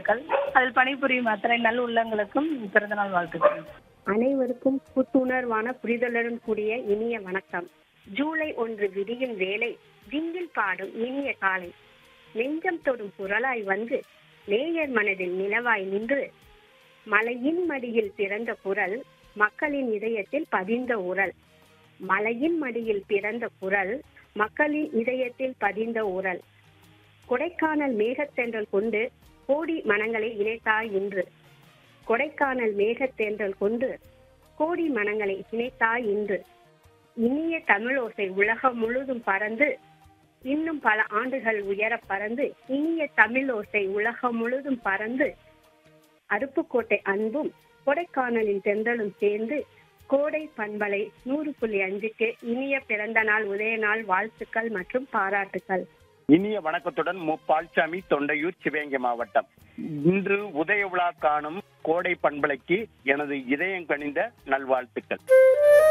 வாழ்த்துக்கள் அதில் பணிபுரியும் அத்தனை நல் உள்ளங்களுக்கும் பிறந்தநாள் வாழ்த்துக்கள் அனைவருக்கும் புத்துணர்வான புரிதலுடன் கூடிய இனிய வணக்கம் ஜூலை ஒன்று விடியும் வேளை விண்ணில் பாடும் இனிய காலை நெஞ்சம் தொடும் குரலாய் வந்து நேயர் மனதில் நிலவாய் நின்று மலையின் மடியில் பிறந்த குரல் மக்களின் இதயத்தில் பதிந்த உரல் மலையின் மடியில் பிறந்த குரல் மக்களின் இதயத்தில் பதிந்த உரல் கொடைக்கானல் மேகத்தென்றல் கொண்டு கோடி மனங்களை இணைத்தாய் இன்று கொடைக்கானல் மேகத்தேன்றல் கொண்டு கோடி மனங்களை இணைத்தாய் இன்று இனிய தமிழோசை உலகம் முழுதும் பறந்து இன்னும் பல ஆண்டுகள் உயர பறந்து இனிய தமிழோசை உலகம் முழுதும் பறந்து அருப்புக்கோட்டை அன்பும் கொடைக்கானலின் தென்றலும் சேர்ந்து கோடை பண்பலை நூறு புள்ளி அஞ்சுக்கு இனிய பிறந்த நாள் உதய நாள் வாழ்த்துக்கள் மற்றும் பாராட்டுக்கள் இனிய வணக்கத்துடன் மு பால்சாமி தொண்டையூர் சிவகங்கை மாவட்டம் இன்று உதய விழா காணும் கோடை பண்பலைக்கு எனது இதயம் கனிந்த நல்வாழ்த்துக்கள்